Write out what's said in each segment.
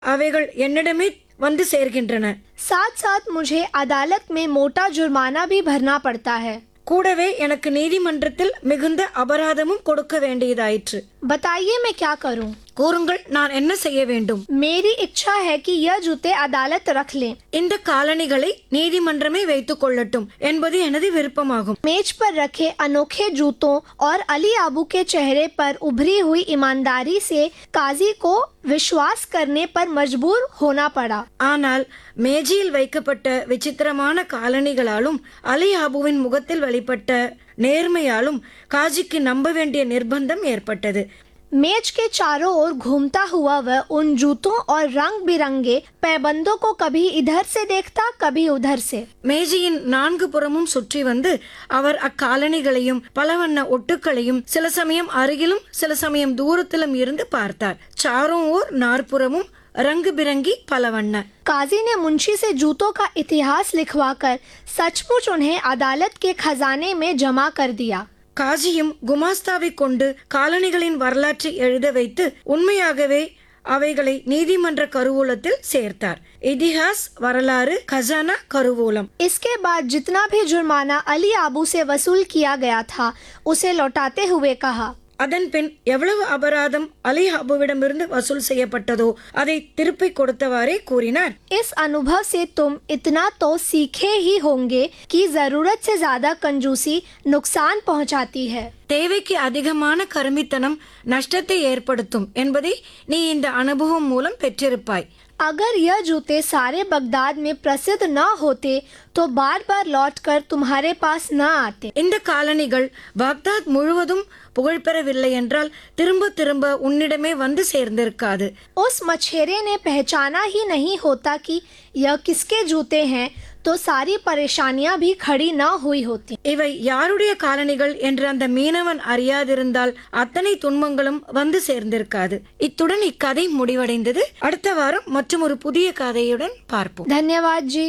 அவைகள் என்னிடமே வந்து சேர்கின்றன साथ साथ मुझे अदालत में मोटा जुर्माना भी भरना पड़ता है கூடவே எனக்கு நீதிமன்றத்தில் மிகுந்த அபராதமும் கொடுக்க வேண்டியதாயிற்று बताइए मैं क्या करूं? கூறுங்கள் நான் என்ன செய்ய வேண்டும் मेरी इच्छा है कि यह जूते अदालत रख लें இந்த காலணிகளை நீதிமன்றமே வைத்துக் கொள்ளட்டும் என்பது எனது விருப்பமாகும் मेज पर रखे अनोखे जूतों और अली आबू के चेहरे पर उभरी हुई ईमानदारी से काजी को विश्वास करने पर मजबूर होना पड़ा ஆனால் மேஜையில் வைக்கப்பட்ட விசித்திரமான காலணிகளாலும் அலி ஆபுவின் முகத்தில் வெளிப்பட்ட நேர்மையாலும் காஜிக்கு நம்ப வேண்டிய நிர்பந்தம் ஏற்பட்டது मेज के चारों ओर घूमता हुआ वह उन जूतों और रंग बिरंगे पैबंदों को कभी इधर से देखता कभी उधर से மேஜையின் நான்கு புறமும் சுற்றி வந்து அவர் அக்காலணிகளையும் பலவண்ண ஒட்டுக்களையும் சில சமயம் அருகிலும் சில சமயம் தூரத்திலும் இருந்து பார்த்தார் சாரும் ஓர் நாற்புறமும் ரங்கு பிறங்கி பலவண்ண काजी ने मुंशी से जूतों का इतिहास लिखवाकर सचमुच उन्हें अदालत के खजाने में जमा कर दिया காஜியும் குமாஸ்தாவை கொண்டு காலணிகளின் வரலாற்றை எழுத வைத்து உண்மையாகவே அவைகளை நீதிமன்ற கருவூலத்தில் சேர்த்தார் இதிகாஸ் வரலாறு खजाना கருவூலம் इसके बाद जितना भी जुर्माना अली आबू से वसूल किया गया था उसे लौटाते हुए कहा அதன் பின் எவ்வளவு அபராதம் அலி அபுவிடமிருந்து வசூல் செய்யப்பட்டதோ அதை திருப்பி கொடுத்தவாறே கூறினார் इस अनुभव से तुम इतना तो सीखे ही होंगे कि जरूरत से ज्यादा कंजूसी नुकसान पहुंचाती है தேவைக்கு அதிகமான கருமித்தனம் நஷ்டத்தை ஏற்படுத்தும் என்பதை நீ இந்த அனுபவம் மூலம் பெற்றிருப்பாய் अगर यह जूते सारे बगदाद में प्रसिद्ध न होते तो बार बार लौटकर तुम्हारे पास न आते இந்த காலணிகள் பாக்தாத் முழுவதும் புகழ்பெறவில்லை என்றால் திரும்ப திரும்ப உன்னிடமே வந்து சேர்ந்திருக்காது उस मछेरे ने पहचाना ही नहीं होता कि यह किसके जूते हैं तो सारी परेशानियां भी खड़ी न हुई होती இவை யாருடைய காலணிகள் என்று அந்த மீனவன் அறியாதிருந்தால் அத்தனை துன்பங்களும் வந்து சேர்ந்திருக்காது இத்துடன் இக்கதை முடிவடைந்தது அடுத்த வாரம் மற்றும் ஒரு புதிய கதையுடன் பார்ப்போம் धन्यवाद जी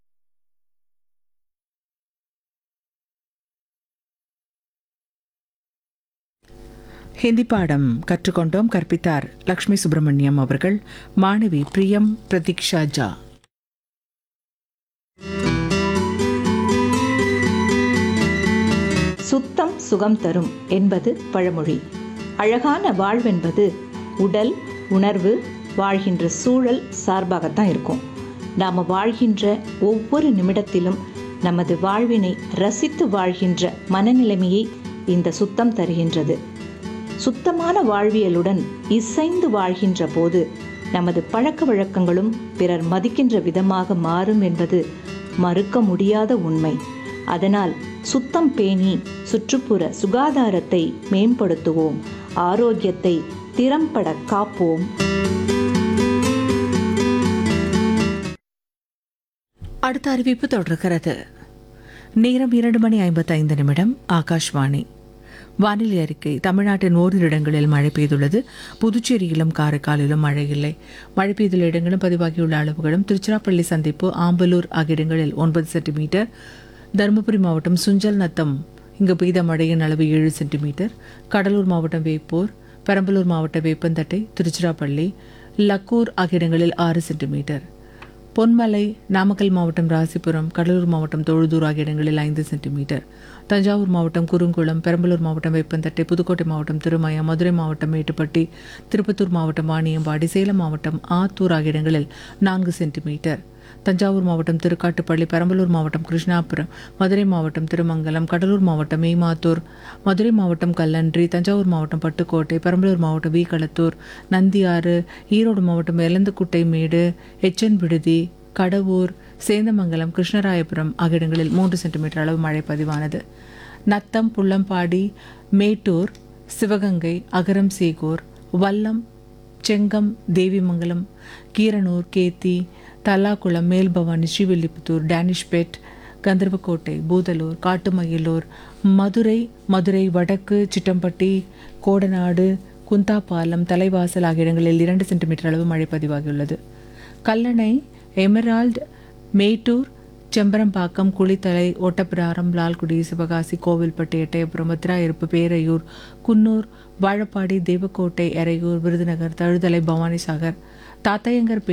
ஹிந்தி பாடம் கற்றுக்கொண்டோம் கற்பித்தார் லக்ஷ்மி சுப்பிரமணியம் அவர்கள் மாணவி பிரியம் பிரதீக்ஷா ஜா சுத்தம் சுகம் தரும் என்பது பழமொழி அழகான வாழ்வென்பது உடல் உணர்வு வாழ்கின்ற சூழல் சார்பாகத்தான் இருக்கும் நாம் வாழ்கின்ற ஒவ்வொரு நிமிடத்திலும் நமது வாழ்வினை ரசித்து வாழ்கின்ற மனநிலைமையை இந்த சுத்தம் தருகின்றது சுத்தமான வாழ்வியலுடன் இசைந்து வாழ்கின்ற போது நமது பழக்க வழக்கங்களும் பிறர் மதிக்கின்ற விதமாக மாறும் என்பது மறுக்க முடியாத உண்மை அதனால் சுத்தம் பேணி சுற்றுப்புற சுகாதாரத்தை மேம்படுத்துவோம் ஆரோக்கியத்தை திறம்பட காப்போம் அடுத்த அறிவிப்பு தொடர்கிறது நேரம் இரண்டு மணி ஐம்பத்தைந்து நிமிடம் ஆகாஷ்வாணி வானிலை அறிக்கை தமிழ்நாட்டின் ஓரிரு இடங்களில் மழை பெய்துள்ளது புதுச்சேரியிலும் காரைக்காலிலும் மழை இல்லை மழை பெய்துள்ள இடங்களும் பதிவாகியுள்ள அளவுகளும் திருச்சிராப்பள்ளி சந்திப்பு ஆம்பலூர் ஆகிய இடங்களில் ஒன்பது சென்டிமீட்டர் தருமபுரி மாவட்டம் சுஞ்சல் நத்தம் இங்கு பெய்த மழையின் அளவு ஏழு சென்டிமீட்டர் கடலூர் மாவட்டம் வேப்பூர் பெரம்பலூர் மாவட்டம் வேப்பந்தட்டை திருச்சிராப்பள்ளி லக்கூர் ஆகிய இடங்களில் ஆறு சென்டிமீட்டர் பொன்மலை நாமக்கல் மாவட்டம் ராசிபுரம் கடலூர் மாவட்டம் தொழுதூர் ஆகிய இடங்களில் ஐந்து சென்டிமீட்டர் தஞ்சாவூர் மாவட்டம் குறுங்குளம் பெரம்பலூர் மாவட்டம் வேப்பந்தட்டை புதுக்கோட்டை மாவட்டம் திருமயம் மதுரை மாவட்டம் மேட்டுப்பட்டி திருப்பத்தூர் மாவட்டம் வாணியம்பாடி சேலம் மாவட்டம் ஆத்தூர் ஆகிய இடங்களில் நான்கு சென்டிமீட்டர் தஞ்சாவூர் மாவட்டம் திருக்காட்டுப்பள்ளி பெரம்பலூர் மாவட்டம் கிருஷ்ணாபுரம் மதுரை மாவட்டம் திருமங்கலம் கடலூர் மாவட்டம் மேமாத்தூர் மதுரை மாவட்டம் கல்லன்றி தஞ்சாவூர் மாவட்டம் பட்டுக்கோட்டை பெரம்பலூர் மாவட்டம் வீகளத்தூர் நந்தியாறு ஈரோடு மாவட்டம் எலந்துக்குட்டை மேடு எச்சன் விடுதி கடவூர் சேந்தமங்கலம் கிருஷ்ணராயபுரம் ஆகிய இடங்களில் மூன்று சென்டிமீட்டர் அளவு மழை பதிவானது நத்தம் புள்ளம்பாடி மேட்டூர் சிவகங்கை அகரம் சேகூர் வல்லம் செங்கம் தேவிமங்கலம் கீரனூர் கேத்தி தல்லாக்குளம் மேல்பவானி ஸ்ரீவில்லிபுத்தூர் டேனிஷ்பேட் கந்தர்வக்கோட்டை பூதலூர் காட்டுமயிலூர் மதுரை மதுரை வடக்கு சிட்டம்பட்டி கோடநாடு குந்தாபாலம் தலைவாசல் ஆகிய இடங்களில் இரண்டு சென்டிமீட்டர் அளவு மழை பதிவாகியுள்ளது கல்லணை எமரால்டு மேட்டூர் செம்பரம்பாக்கம் குளித்தலை ஓட்டப்பிராரம் லால்குடி சிவகாசி கோவில்பட்டு எட்டயபுரம் மதுராயிருப்பு பேரையூர் குன்னூர் வாழப்பாடி தேவக்கோட்டை எறையூர் விருதுநகர் தழுதலை பவானிசாகர் தாத்தையங்கர்